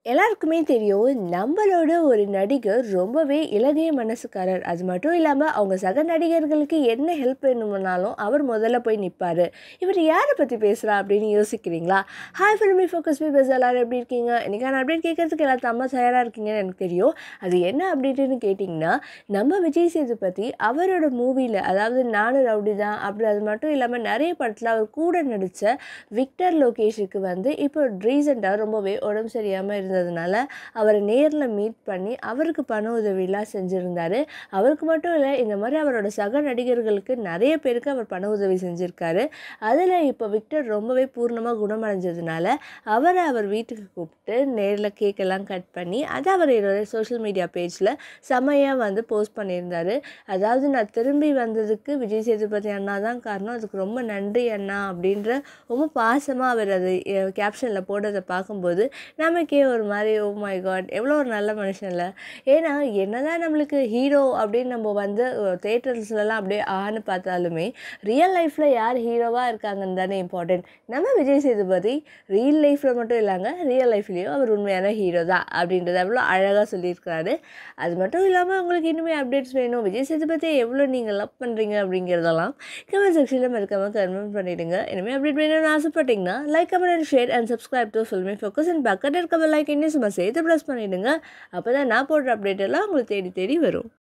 எல்லாருக்குமே தெரியும் நம்மளோட ஒரு நடிகர் ரொம்பவே இலகிய மனசுக்காரர் அது மட்டும் இல்லாமல் அவங்க சக நடிகர்களுக்கு என்ன ஹெல்ப் வேணும்னாலும் அவர் முதல்ல போய் நிற்பார் இவர் யாரை பற்றி பேசுகிறா அப்படின்னு யோசிக்கிறீங்களா ஹாய் ஃபிலிமி ஃபோக்கஸ் பேஸ் எல்லாரும் எப்படி இருக்கீங்க இன்றைக்கான அப்டேட் கேட்கறதுக்கு எல்லாரும் அம்மா தயாராக இருக்கீங்கன்னு எனக்கு தெரியும் அது என்ன அப்டேட்டுன்னு கேட்டிங்கன்னா நம்ம விஜய் சேதுபதி அவரோட மூவியில் அதாவது நானும் ரவுடி தான் அப்படி அது மட்டும் இல்லாமல் நிறைய படத்தில் அவர் கூட நடித்த விக்டர் லோகேஷுக்கு வந்து இப்போ ரீசெண்டாக ரொம்பவே உடம்பு சரியாமல் இருந்ததுனால அவரை நேரில் மீட் பண்ணி அவருக்கு பண உதவிலாம் செஞ்சுருந்தார் அவருக்கு மட்டும் இல்லை இந்த மாதிரி அவரோட சக நடிகர்களுக்கு நிறைய பேருக்கு அவர் பண உதவி செஞ்சுருக்காரு அதில் இப்போ விக்டர் ரொம்பவே பூர்ணமாக குணமடைஞ்சதுனால அவரை அவர் வீட்டுக்கு கூப்பிட்டு நேரில் கேக்கெல்லாம் கட் பண்ணி அதை அவர் என்னோட சோஷியல் மீடியா பேஜில் செம்மையாக வந்து போஸ்ட் பண்ணியிருந்தார் அதாவது நான் திரும்பி வந்ததுக்கு விஜய் சேதுபதி அண்ணா தான் காரணம் அதுக்கு ரொம்ப நன்றி அண்ணா அப்படின்ற ரொம்ப பாசமாக அவர் அது கேப்ஷனில் போட்டதை பார்க்கும்போது நமக்கே ஒரு மாதிரி ஓ மை காட் எவ்வளோ ஒரு நல்ல மனுஷன் இல்லை ஏன்னா என்னதான் நம்மளுக்கு ஹீரோ அப்படின்னு நம்ம வந்து தேட்டர்ஸ்லலாம் அப்படியே ஆன்னு பார்த்தாலுமே ரியல் லைஃப்பில் யார் ஹீரோவாக இருக்காங்கன்னு தானே இம்பார்ட்டன்ட் நம்ம விஜய் சேதுபதி ரியல் லைஃப்பில் மட்டும் இல்லாங்க ரியல் லைஃப்லேயும் அவர் உண்மையான ஹீரோ தான் அப்படின்றத எவ்வளோ அழகாக சொல்லியிருக்கிறாரு அது மட்டும் இல்லாமல் உங்களுக்கு இன்னுமே அப்டேட்ஸ் வேணும் விஜய் சேதுபதி எவ்வளோ நீங்கள் லவ் பண்ணுறீங்க அப்படிங்கிறதெல்லாம் கமெண்ட் செக்ஷனில் மறக்காமல் கமெண்ட் பண்ணிவிடுங்க இனிமேல் அப்டேட் வேணும்னு ஆசைப்பட்டீங்கன்னா like comment and share and subscribe to filmy focus and பக்கத்தில் இருக்க லைக் இன்னும் சும்மா சேர்த்து ப்ரெஸ் பண்ணிவிடுங்க அப்போ தான் நான் போடுற அப்டேட் எல்லாம் உங்களுக்கு தேடி தேடி வரும்